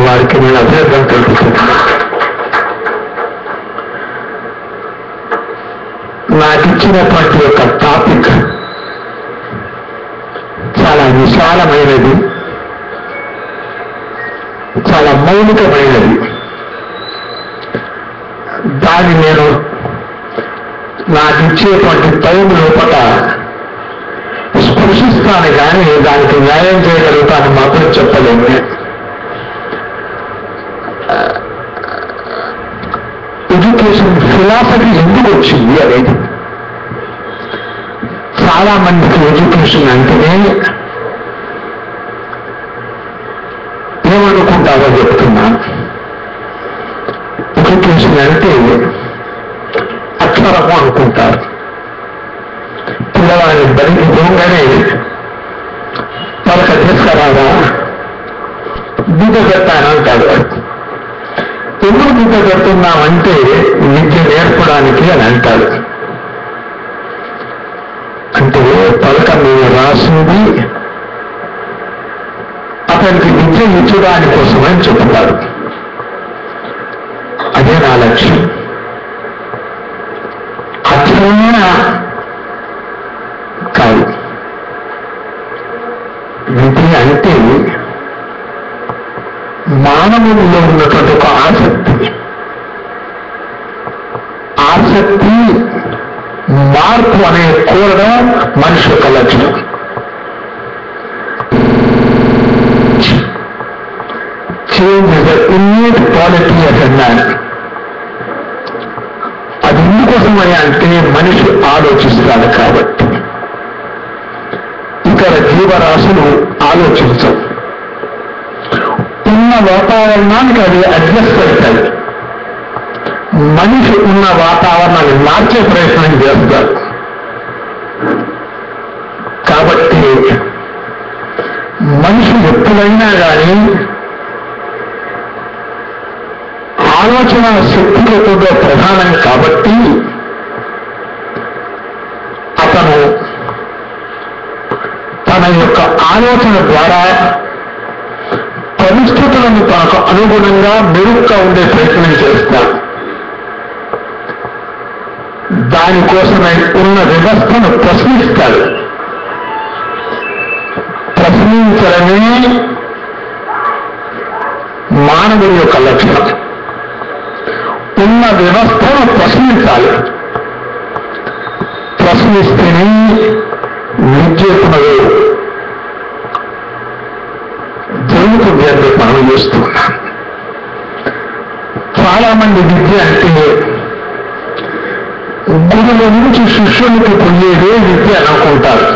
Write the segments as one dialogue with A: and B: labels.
A: వారికి నేను అభ్యర్థన తెలుపుతున్నాను నాకు ఇచ్చినటువంటి యొక్క టాపిక్ చాలా విశాలమైనది చాలా మౌలికమైనది దాన్ని నేను నాకు ఇచ్చేటువంటి టైం లోపల స్పృశిస్తాను కానీ దానికి న్యాయం చేయగలుగుతాను మాత్రం చెప్పలేము ఎడ్యుకేషన్ ఫిలాసఫీ ఎందుకు వచ్చింది అనేది చాలా మందికి ఎడ్యుకేషన్ అంటేనే ఏమనుకుంటారో చెప్తున్నాను ఎడ్యుకేషన్ అంటే అక్షరము అనుకుంటారు పిల్లవాడిని బడికి పోగానే వాళ్ళకి తీసుకురాదా బీట పెట్టానంటాడు ఎందుకు బీట పెడుతున్నామంటే విద్య నేర్పడానికి అని అంటాడు అంటే పలక మీద రాసింది అతనికి విద్య ఇచ్చడానికి కోసమని చెప్తారు అదే నా లక్ష్యం అర్థమైన కాదు విధి అంటే మానవుల్లో ఉన్నటువంటి ఒక ఆసక్తి ఆసక్తి మార్పు అనే కోరడం మనిషి యొక్క లక్షణం change is innate quality of a man అది ఎందుకోసమని అంటే మనిషి ఆలోచిస్తాడు కాబట్టి ఇతర జీవరాశులు ఆలోచించవు ఉన్న వాతావరణానికి అవి అడ్జస్ట్ అవుతాయి మనిషి ఉన్న వాతావరణాన్ని మార్చే ప్రయత్నం చేస్తారు కాబట్టి మనిషి ఎప్పుడైనా కానీ ఆలోచన శక్తులతో ప్రధానం కాబట్టి అతను తన యొక్క ఆలోచన ద్వారా పరిస్థితులను తనకు అనుగుణంగా మెరుగ్గా ఉండే ప్రయత్నం చేస్తాడు దానికోసమై ఉన్న వ్యవస్థను ప్రశ్నిస్తాడు ప్రశ్నించడమే మానవుడి యొక్క లక్షణం ఉన్న వ్యవస్థను ప్రశ్నించాలి ప్రశ్నిస్తేనే విద్యుత్తునది జరుగుతుంది అని మనం చేస్తున్నాం చాలా మంది విద్య అంటే గురువు నుంచి శిష్యునికి పొందేదే విద్య అని అనుకుంటారు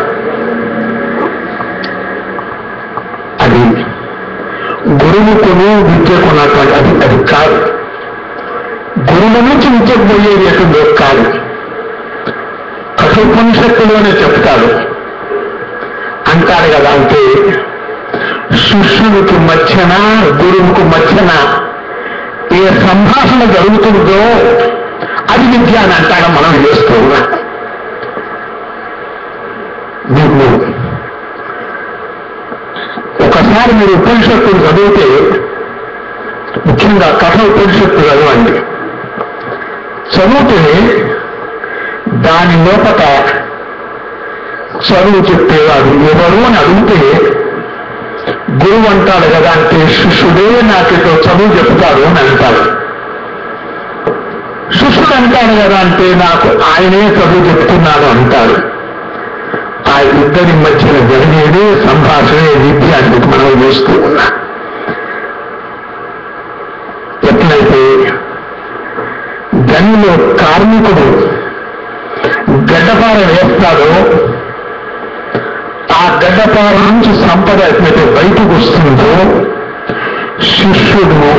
A: అది గురువుకును విద్యకున్నటువంటి అది అది కాదు గురువు నుంచి విద్యకు పోయేది ఎటుందో కాదు కఠోపనిషత్తులోనే చెప్తాడు అంటాడు కదా అంటే శిష్యునికి మధ్యన గురువుకు మధ్యన ఏ సంభాషణ జరుగుతుందో అది విద్య అని అంటాడు మనం చేస్తూ ఉన్నాం మీకు ఒకసారి మీరు ఉపనిషత్తులు చదివితే ముఖ్యంగా కథ ఉపనిషత్తు చదవండి చదివితే దాని లోపల చదువు చెప్పేవాడు ఎవరు అని అడిగితే గురువు అంటాడు కదా అంటే శిష్యుడే నాకు ఇటు చదువు చెప్తాడు అని అంటాడు శిష్యుడు అంటాడు కదా అంటే నాకు ఆయనే చదువు చెప్తున్నాడు అంటాడు ఆ ఇద్దరి మధ్యన జరిగేదే సంభాషణ విద్య అని మనం చేస్తూ ఉన్నా ఎట్లయితే గనిలో కార్మికుడు గడ్డపార వేస్తాడో ఆ గడ్డపార నుంచి సంపద ఎట్లయితే బయటకు వస్తుందో శిష్యుడు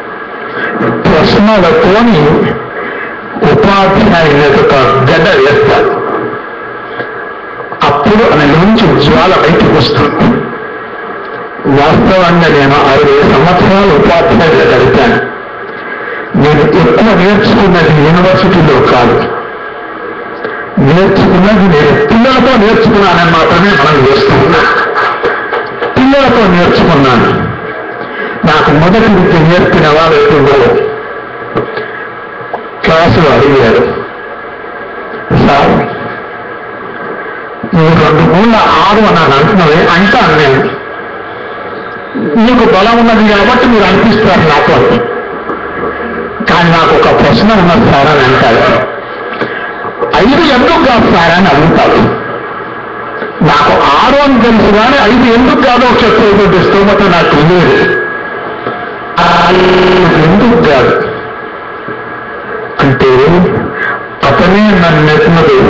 A: ప్రశ్నలతోని ఉపాధ్యాయుని యొక్క గడ్డ వేస్తాడు అప్పుడు ఆయన నుంచి జ్వాల బయటకు వస్తుంది వాస్తవంగా నేను అరవై సంవత్సరాలు ఉపాధ్యాయులు గడిపాను నేను ఎక్కువ నేర్చుకున్నది యూనివర్సిటీలో కాదు నేర్చుకున్నది నేను పిల్లలతో నేర్చుకున్నానని మాత్రమే మనం చేస్తున్నా పిల్లలతో నేర్చుకున్నాను నాకు నాకు మొదటి విద్య నేర్పిన వారు ఎప్పుడో క్లాసులో అడిగారు సార్ నువ్వు రెండు మూల ఆరు అని అని అంటున్నావే అంటాను నేను నీకు బలం ఉన్నది కాబట్టి మీరు అనిపిస్తారు నాకు అని కానీ నాకు ఒక ప్రశ్న ఉన్నది సార్ అని అంటారు ఐదు ఎందుకు కాదు సార్ అని అడుగుతాడు నాకు ఆరు అని తెలుసు కానీ ఐదు ఎందుకు కాదో చెప్పేటువంటి స్తోమత నాకు తెలియదు ఆ ఐదు ఎందుకు కాదు అంటే అతనే నన్ను నెట్టినది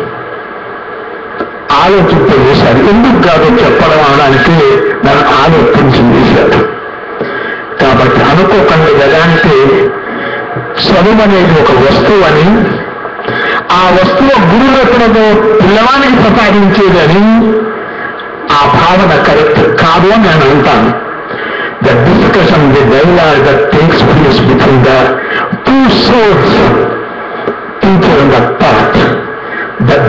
A: ఆలోచింప చేశాడు ఎందుకు కాదు చెప్పడం అనడానికి నన్ను ఆలోచించి చేశాడు కాబట్టి అనుకోకండి ఎలాంటి చదువు అనేది ఒక వస్తువు అని ఆ వస్తువు గురురత్నతో పిల్లవానికి ప్రసాదించేదని ఆ భావన కరెక్ట్ కాదు అని నేను అంటాను the discussion the dialogue that takes place between the two source teacher and the part that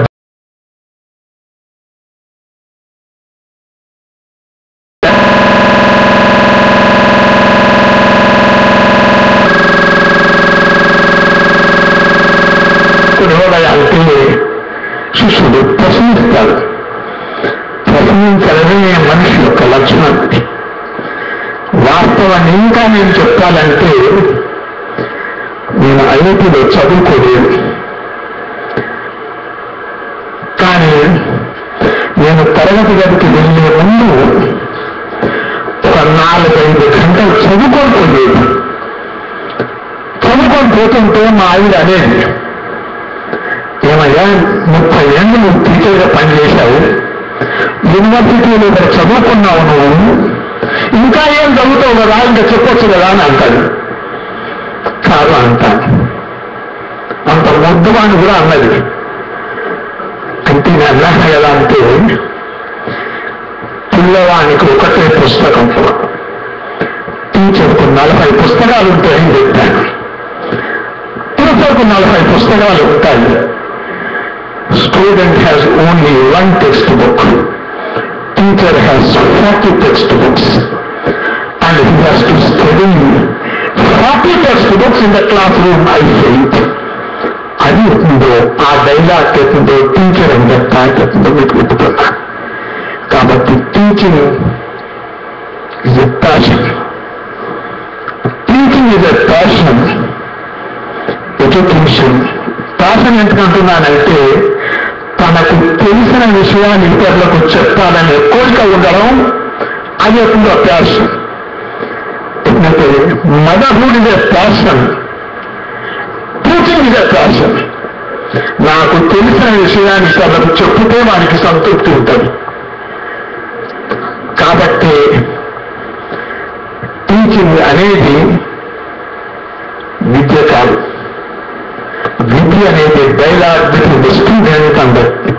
A: హృదయానికి శిష్యుడు ప్రశ్నిస్తాడు ప్రశ్నించడమే మనిషి యొక్క లక్షణం వాస్తవాన్ని ఇంకా నేను చెప్పాలంటే నేను ఐఐటిలో చదువుకోలేదు కానీ నేను తరగతి గదికి వెళ్ళే ముందు ఒక నాలుగైదు గంటలు చదువుకొని పోయేది చదువుకొని పోతుంటే మా ఆవిడ అనేది ఏమయ్యా ముప్పై ఏళ్ళు నువ్వు టీచర్గా పనిచేశావు యూనివర్సిటీలో ఇక్కడ చదువుకున్నావు నువ్వు ఇంకా ఏం చదువుతావు కదా ఇంకా చెప్పొచ్చు కదా అని అంటాడు కాదు అంటాను అంత ముద్దువాణి కూడా అన్నది అంటే నేను అన్నాను కదా అంటే పిల్లవానికి ఒకటే పుస్తకం టీచర్కు నలభై పుస్తకాలు ఉంటాయని చెప్పాను టీచర్కు నలభై పుస్తకాలు ఉంటాయి student has only one text book teacher has forty text books and he has to study forty text books in the class room I fate అది ఎట్టుందో ఆ డైలాగ్ ఎట్టుందో టీచర్ అండ్ ప్యాక్ ఎట్టుందో మీకు చెప్తున్నా కాబట్టి teaching is a passion teaching is a passion education passion ఎందుకంటున్నానంటే తనకు తెలిసిన విషయాన్ని ఇతరులకు చెప్పాలనే కోరిక ఉండడం అది ఎప్పుడో ప్యాషన్ ఎందుకంటే motherhood is a passion teaching is a passion నాకు తెలిసిన విషయాన్ని ఇతరులకు చెప్తే వానికి సంతృప్తి ఉంటుంది కాబట్టి టీచింగ్ అనేది విద్య కాదు విద్య అనేది dialogue between the student and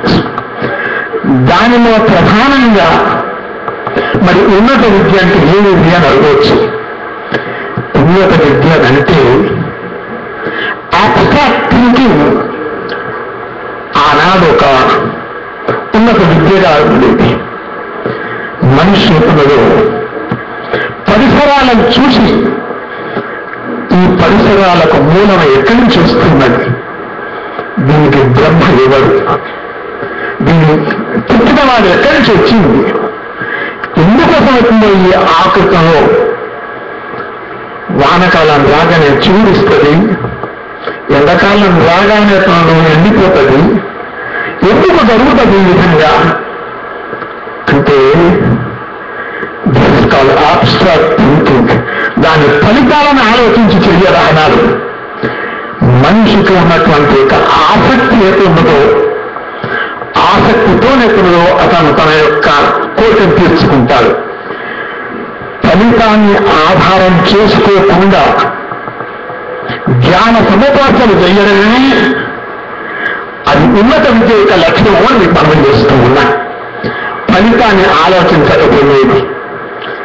A: దానిలో ప్రధానంగా మరి ఉన్నత విద్య అంటే ఏ విద్య అని అడగవచ్చు ఉన్నత విద్య అంటే అబ్స్ట్రాక్ట్ థింకింగ్ ఆనాడు ఒక ఉన్నత విద్యగా ఉండేది మనిషి ఎప్పుడో పరిసరాలను చూసి ఈ పరిసరాలకు మూలం ఎక్కడి నుంచి వస్తున్నది దీనికి బ్రహ్మ ఎవరు దీన్ని పుట్టిన వాడు ఎక్కడి నుంచి వచ్చింది ఎందుకోసం వచ్చిందో ఈ ఆకృతంలో వానకాలం రాగానే చూడిస్తుంది ఎండాకాలం రాగానే తనలో ఎండిపోతుంది ఎందుకు జరుగుతుంది ఈ విధంగా అంటే దిస్ కాల్ ఆబ్స్ట్రాక్ట్ థింకింగ్ దాని ఫలితాలను ఆలోచించి చెయ్యరా అన్నారు మనిషికి ఉన్నటువంటి ఒక ఆసక్తి ఏది ఉన్నదో ఆసక్తితో నెప్పుడో అతను తన యొక్క కోరికను తీర్చుకుంటాడు ఫలితాన్ని ఆధారం చేసుకోకుండా జ్ఞాన సముపార్జన చేయడమే అది ఉన్నత విద్య యొక్క లక్ష్యం అని మీకు మనం చేస్తూ ఉన్నా ఫలితాన్ని ఆలోచించకపోలేదు